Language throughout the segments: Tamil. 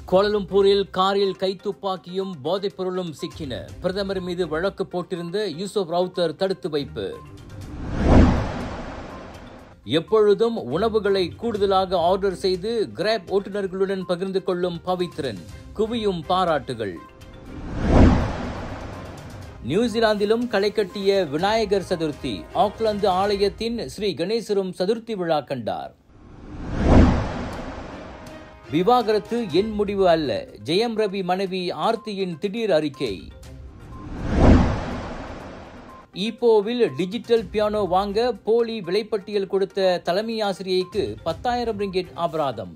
கோலலம்பூரில் காரில் கைத்துப்பாக்கியும் போதைப் பொருளும் சிக்கின பிரதமர் மீது வழக்கு போட்டிருந்த யூசுப் ரவுத்தர் தடுத்து வைப்பு எப்பொழுதும் உணவுகளை கூடுதலாக ஆர்டர் செய்து கிராப் ஓட்டுநர்களுடன் பகிர்ந்து கொள்ளும் பவித்ரன் குவியும் பாராட்டுகள் நியூசிலாந்திலும் களை கட்டிய விநாயகர் சதுர்த்தி ஆக்லாந்து ஆலயத்தின் ஸ்ரீ கணேசரும் சதுர்த்தி விழா கண்டார் விவாகரத்து என் முடிவு அல்ல ஜெயம் ரவி மனைவி ஆர்த்தியின் திடீர் அறிக்கை ஈப்போவில் டிஜிட்டல் பியானோ வாங்க போலி விலைப்பட்டியல் கொடுத்த தலைமை ஆசிரியைக்கு பத்தாயிரம் ரிங்கெட் அபராதம்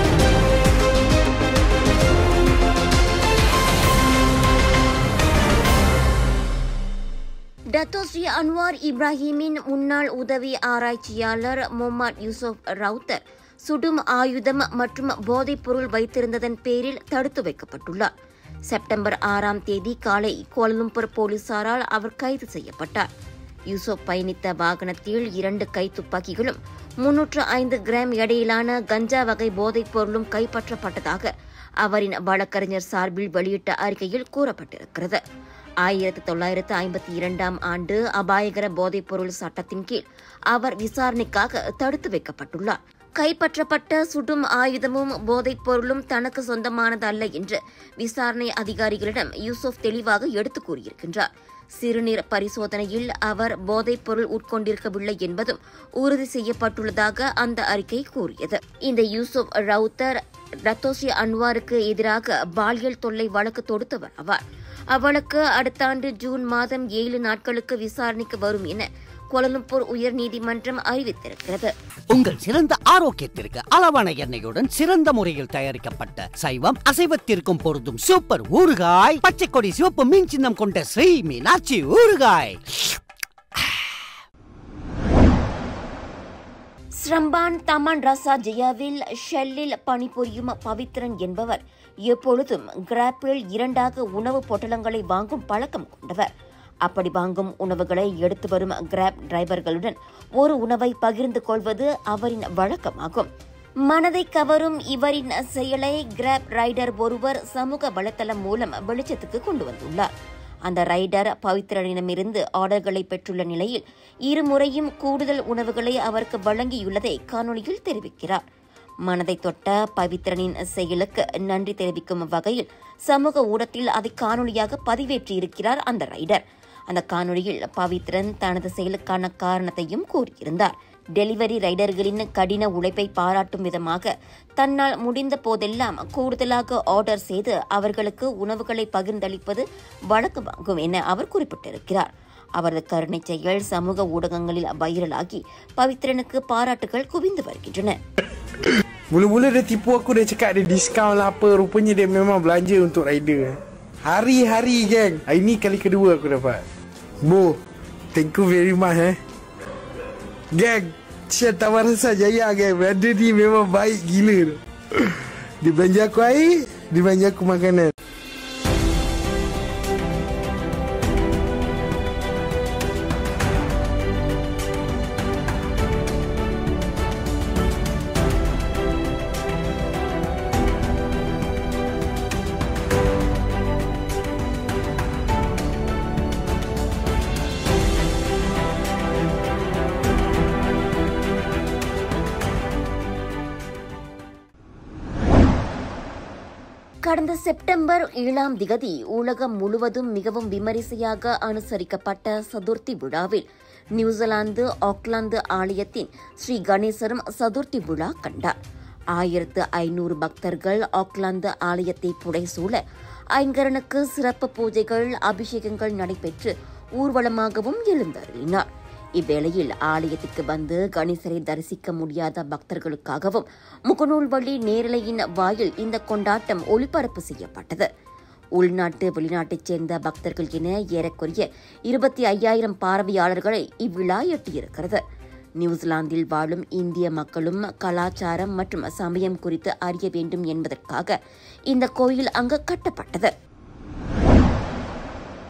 டத்தோஸ்ரீ அன்வார் இப்ராஹிமின் முன்னாள் உதவி ஆராய்ச்சியாளர் முகமது யூசுப் ரவுத்தர் சுடும் ஆயுதம் மற்றும் போதைப் பொருள் வைத்திருந்ததன் பேரில் தடுத்து வைக்கப்பட்டுள்ளார் செப்டம்பர் ஆறாம் தேதி காலை கோலம்பூர் போலீசாரால் அவர் கைது செய்யப்பட்டார் யூசுப் பயணித்த வாகனத்தில் இரண்டு கைத்துப்பாக்கிகளும் முன்னூற்று ஐந்து கிராம் எடையிலான கஞ்சா வகை போதைப் பொருளும் கைப்பற்றப்பட்டதாக அவரின் வழக்கறிஞர் சார்பில் வெளியிட்ட அறிக்கையில் கூறப்பட்டிருக்கிறது ஆயிரத்தி தொள்ளாயிரத்து ஐம்பத்தி இரண்டாம் ஆண்டு அபாயகர போதைப்பொருள் சட்டத்தின் கீழ் அவர் விசாரணைக்காக தடுத்து வைக்கப்பட்டுள்ளார் கைப்பற்றப்பட்ட சுடும் ஆயுதமும் போதைப் பொருளும் தனக்கு சொந்தமானதல்ல என்று விசாரணை அதிகாரிகளிடம் யூசுப் தெளிவாக எடுத்துக் கூறியிருக்கின்றார் சிறுநீர் பரிசோதனையில் அவர் போதைப் பொருள் உட்கொண்டிருக்கவில்லை என்பதும் உறுதி செய்யப்பட்டுள்ளதாக அந்த அறிக்கை கூறியது இந்த யூசுப் ரவுத்தர் ரத்தோசி அன்வாருக்கு எதிராக பாலியல் தொல்லை வழக்கு தொடுத்தவர் ஆவார் அவ்வழக்கு அடுத்த ஆண்டு ஜூன் மாதம் ஏழு நாட்களுக்கு விசாரணைக்கு வரும் என கோலம்பூர் உயர்நீதிமன்றம் அறிவித்திருக்கிறது உங்கள் சிறந்த ஆரோக்கியத்திற்கு அளவான எண்ணெயுடன் சிறந்த முறையில் தயாரிக்கப்பட்ட சைவம் அசைவத்திற்கும் பொருந்தும் சூப்பர் ஊறுகாய் பச்சை கொடி சிவப்பு மீன் சின்னம் கொண்ட ஸ்ரீ மீனாட்சி ஊறுகாய் ஸ்ரம்பான் தமன் ரசா ஜெயாவில் ஷெல்லில் பணிபுரியும் பவித்ரன் என்பவர் எப்பொழுதும் கிராப்பில் இரண்டாக உணவு பொட்டலங்களை வாங்கும் பழக்கம் கொண்டவர் அப்படி வாங்கும் உணவுகளை எடுத்து வரும் கிராப் டிரைவர்களுடன் ஒரு உணவை பகிர்ந்து கொள்வது அவரின் வழக்கமாகும் மனதை கவரும் இவரின் செயலை கிராப் ரைடர் ஒருவர் சமூக வலைத்தளம் மூலம் வெளிச்சத்துக்கு கொண்டு வந்துள்ளார் அந்த ரைடர் பவித்ரனிடமிருந்து ஆர்டர்களை பெற்றுள்ள நிலையில் இருமுறையும் கூடுதல் உணவுகளை அவருக்கு வழங்கியுள்ளதை காணொலியில் தெரிவிக்கிறார் மனதை தொட்ட பவித்ரனின் செயலுக்கு நன்றி தெரிவிக்கும் வகையில் சமூக ஊடகத்தில் அதை காணொலியாக பதிவேற்றியிருக்கிறார் அந்த ரைடர் அந்த காணொலியில் பவித்ரன் தனது செயலுக்கான காரணத்தையும் கூறியிருந்தார் டெலிவரி ரைடர்களின் கடின உழைப்பை பாராட்டும் விதமாக தன்னால் முடிந்த போதெல்லாம் கூடுதலாக ஆர்டர் செய்து அவர்களுக்கு உணவுகளை பகிர்ந்தளிப்பது வழக்கமாகும் என அவர் குறிப்பிட்டிருக்கிறார் அவரது கருணை செயல் சமூக ஊடகங்களில் வைரலாகி பவித்ரனுக்கு பாராட்டுகள் குவிந்து வருகின்றன Mula-mula dia tipu aku dia cakap dia diskaun lah apa Rupanya dia memang belanja untuk rider Hari-hari geng Hari ni kali kedua aku dapat Bo Thank you very much eh Geng Syed Tawar Rasa Jaya geng Brother ni memang baik gila tu Dia belanja aku air Dia belanja aku makanan கடந்த செப்டம்பர் ஏழாம் திகதி உலகம் முழுவதும் மிகவும் விமரிசையாக அனுசரிக்கப்பட்ட சதுர்த்தி விழாவில் நியூசிலாந்து ஆக்லாந்து ஆலயத்தின் ஸ்ரீ கணேசரும் சதுர்த்தி விழா கண்டார் ஆயிரத்து ஐநூறு பக்தர்கள் ஆக்லாந்து ஆலயத்தை புடைசூழ ஐங்கரனுக்கு சிறப்பு பூஜைகள் அபிஷேகங்கள் நடைபெற்று ஊர்வலமாகவும் எழுந்தருளினார் இவ்வேளையில் ஆலயத்திற்கு வந்து கணேசரை தரிசிக்க முடியாத பக்தர்களுக்காகவும் முகநூல் வழி நேரலையின் வாயில் இந்த கொண்டாட்டம் ஒளிபரப்பு செய்யப்பட்டது உள்நாட்டு வெளிநாட்டைச் சேர்ந்த பக்தர்கள் என ஏறக்குறைய இருபத்தி ஐயாயிரம் பார்வையாளர்களை இவ்விழா எட்டியிருக்கிறது நியூசிலாந்தில் வாழும் இந்திய மக்களும் கலாச்சாரம் மற்றும் சமயம் குறித்து அறிய வேண்டும் என்பதற்காக இந்த கோயில் அங்கு கட்டப்பட்டது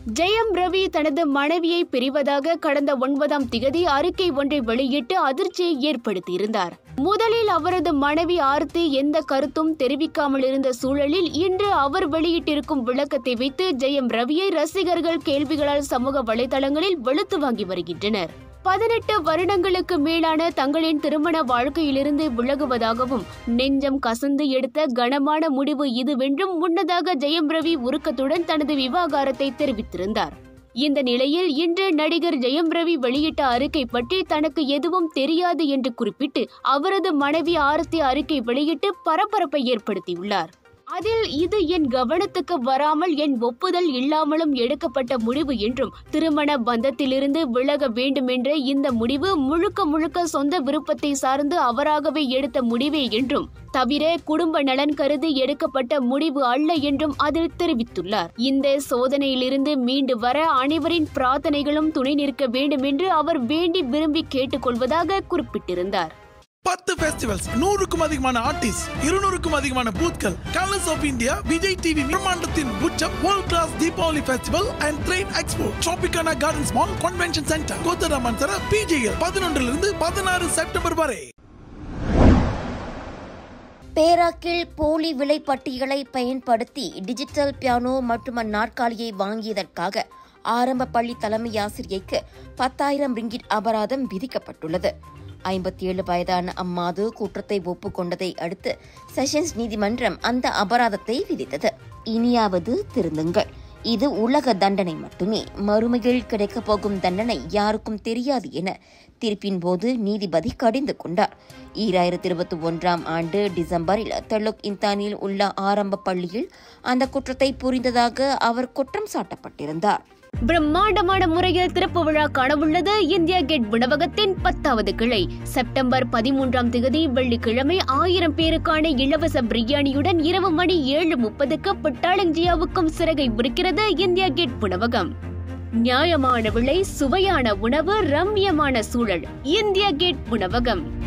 ஜெயம் ரவி தனது மனைவியை பிரிவதாக கடந்த ஒன்பதாம் திகதி அறிக்கை ஒன்றை வெளியிட்டு அதிர்ச்சியை ஏற்படுத்தியிருந்தார் முதலில் அவரது மனைவி ஆர்த்தி எந்த கருத்தும் தெரிவிக்காமல் இருந்த சூழலில் இன்று அவர் வெளியிட்டிருக்கும் விளக்கத்தை வைத்து ஜெயம் ரவியை ரசிகர்கள் கேள்விகளால் சமூக வலைதளங்களில் வெளுத்து வாங்கி வருகின்றனர் பதினெட்டு வருடங்களுக்கு மேலான தங்களின் திருமண வாழ்க்கையிலிருந்து விலகுவதாகவும் நெஞ்சம் கசந்து எடுத்த கனமான முடிவு இதுவென்றும் முன்னதாக ஜெயம் ரவி உருக்கத்துடன் தனது விவாகரத்தை தெரிவித்திருந்தார் இந்த நிலையில் இன்று நடிகர் ஜெயம் ரவி வெளியிட்ட அறிக்கை பற்றி தனக்கு எதுவும் தெரியாது என்று குறிப்பிட்டு அவரது மனைவி ஆரத்தி அறிக்கை வெளியிட்டு பரபரப்பை ஏற்படுத்தியுள்ளார் அதில் இது என் கவனத்துக்கு வராமல் என் ஒப்புதல் இல்லாமலும் எடுக்கப்பட்ட முடிவு என்றும் திருமண பந்தத்திலிருந்து விலக வேண்டுமென்ற இந்த முடிவு முழுக்க முழுக்க சொந்த விருப்பத்தை சார்ந்து அவராகவே எடுத்த முடிவே என்றும் தவிர குடும்ப நலன் கருதி எடுக்கப்பட்ட முடிவு அல்ல என்றும் அதில் தெரிவித்துள்ளார் இந்த சோதனையிலிருந்து மீண்டு வர அனைவரின் பிரார்த்தனைகளும் துணை நிற்க வேண்டும் என்று அவர் வேண்டி விரும்பி கேட்டுக்கொள்வதாக குறிப்பிட்டிருந்தார் பத்து ஃபெஸ்டிவல்ஸ் நூறுக்கும் அதிகமான ஆர்டிஸ்ட் இருநூறுக்கும் அதிகமான பூத்கள் colours of India Vijay TV பிரம்மாண்டத்தின் உச்சம் world class Deepavali festival and train expo Tropicana gardens mall convention centre கோத்தராமன் சர பிஜிஎல் பதினொன்றிலிருந்து பதினாறு செப்டம்பர் வரை பேராக்கில் போலி விலைப்பட்டியலை பயன்படுத்தி டிஜிட்டல் பியானோ மற்றும் நாற்காலியை வாங்கியதற்காக ஆரம்ப பள்ளி தலைமை ஆசிரியைக்கு பத்தாயிரம் ரிங்கிட் அபராதம் விதிக்கப்பட்டுள்ளது ஐம்பத்தி ஏழு வயதான அம்மாது குற்றத்தை ஒப்புக்கொண்டதை அடுத்து செஷன்ஸ் நீதிமன்றம் அந்த அபராதத்தை விதித்தது இனியாவது திருந்துங்கள் இது உலக தண்டனை மட்டுமே மறுமையில் கிடைக்கப் போகும் தண்டனை யாருக்கும் தெரியாது என தீர்ப்பின் போது நீதிபதி கடிந்து கொண்டார் ஈராயிரத்தி இருபத்தி ஒன்றாம் ஆண்டு டிசம்பரில் தெலுக் இந்தானில் உள்ள ஆரம்ப பள்ளியில் அந்த குற்றத்தை புரிந்ததாக அவர் குற்றம் சாட்டப்பட்டிருந்தார் பிரம்மாண்டமான முறையில் திறப்பு விழா காணவுள்ளது இந்தியா கேட் உணவகத்தின் பத்தாவது கிளை செப்டம்பர் பதிமூன்றாம் தேதி வெள்ளிக்கிழமை ஆயிரம் பேருக்கான இலவச பிரியாணியுடன் இரவு மணி ஏழு முப்பதுக்கு புட்டாளஞ்சியாவுக்கும் சிறகை விரிக்கிறது இந்தியா கேட் உணவகம் நியாயமான விலை சுவையான உணவு ரம்யமான சூழல் இந்தியா கேட் உணவகம்